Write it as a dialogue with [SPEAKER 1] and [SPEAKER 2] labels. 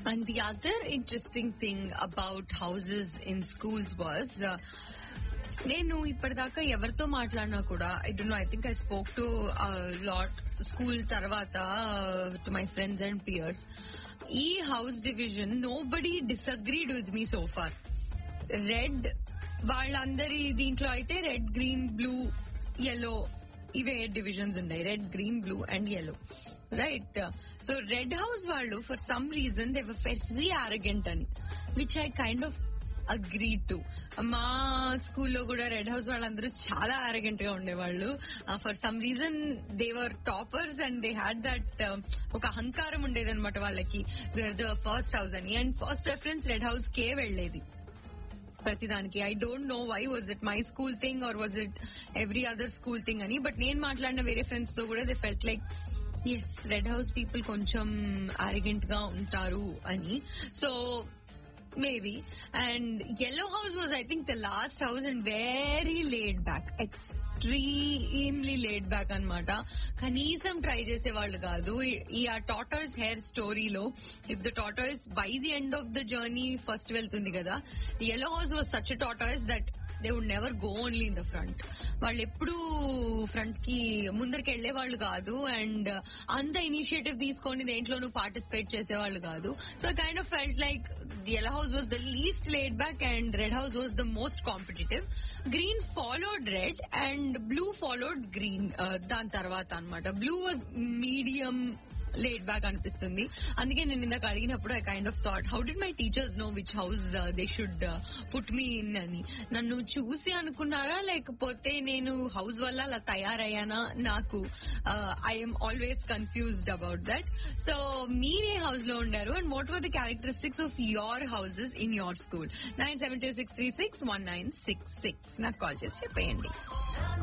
[SPEAKER 1] And the other interesting thing about houses in schools was uh, నేను ఇప్పటిదాకా ఎవరితో మాట్లాడినా కూడా I don't know I think I spoke to lot school తర్వాత to my friends and peers ఈ house division nobody disagreed with me so far red వాళ్ళందరి దీంట్లో అయితే రెడ్ గ్రీన్ బ్లూ ఎల్లో ఇవే డివిజన్స్ ఉన్నాయి red green blue and yellow right so red house వాళ్ళు for some reason they very arrogant అని which I kind of agree to మా స్కూల్లో కూడా రెడ్ హౌస్ వాళ్ళందరూ చాలా ఆరగెంట్ గా ఉండేవాళ్ళు for some reason they were toppers and they had that ఒక అహంకారం ఉండేదన్నమాట వాళ్ళకి ద ఫస్ట్ హౌస్ అని and first preference red house కే వెళ్లేది ప్రతిదానికి I don't know why was it my school thing or was it every other school thing అని but నేను మాట్లాడిన వేరే ఫ్రెండ్స్ తో కూడా they felt like yes red house people కొంచెం ఆరిగెంట్ గా ఉంటారు అని so maybe and yellow house was I think the last house and very laid back extremely laid back అనమాట కనీసం ట్రై చేసేవాళ్ళు కాదు ఈ ఆ టాటాయిస్ హెయిర్ స్టోరీలో if the tortoise by the end of the journey first వెళ్తుంది కదా yellow house was such tortoise that they would never go only in the front వాళ్ళు ఎప్పుడు ఫ్రంట్ కి ముందరికి వెళ్లే వాళ్ళు కాదు అండ్ అంత ఇనిషియేటివ్ తీసుకొని దేంట్లోనూ పార్టిసిపేట్ చేసేవాళ్ళు కాదు so kind of felt like yellow house was the least laid back and red house was the most competitive green followed red and blue followed green దాని తర్వాత అనమాట blue was medium laid back అనిపిస్తుంది అందుకే నేను ఇందాక అడిగినప్పుడు I kind of thought how did my teachers know which house they should put me in అని నన్ను చూసి అనుకున్నారా లేకపోతే నేను హౌస్ వల్ల అలా తయారయ్యానా నాకు I'm always confused about that so మీరే హౌస్ లో ఉండారు and what were the characteristics of your houses in your school nine seven two six three six one nine six six నాకు కాల్ చేసి చెప్పేయండి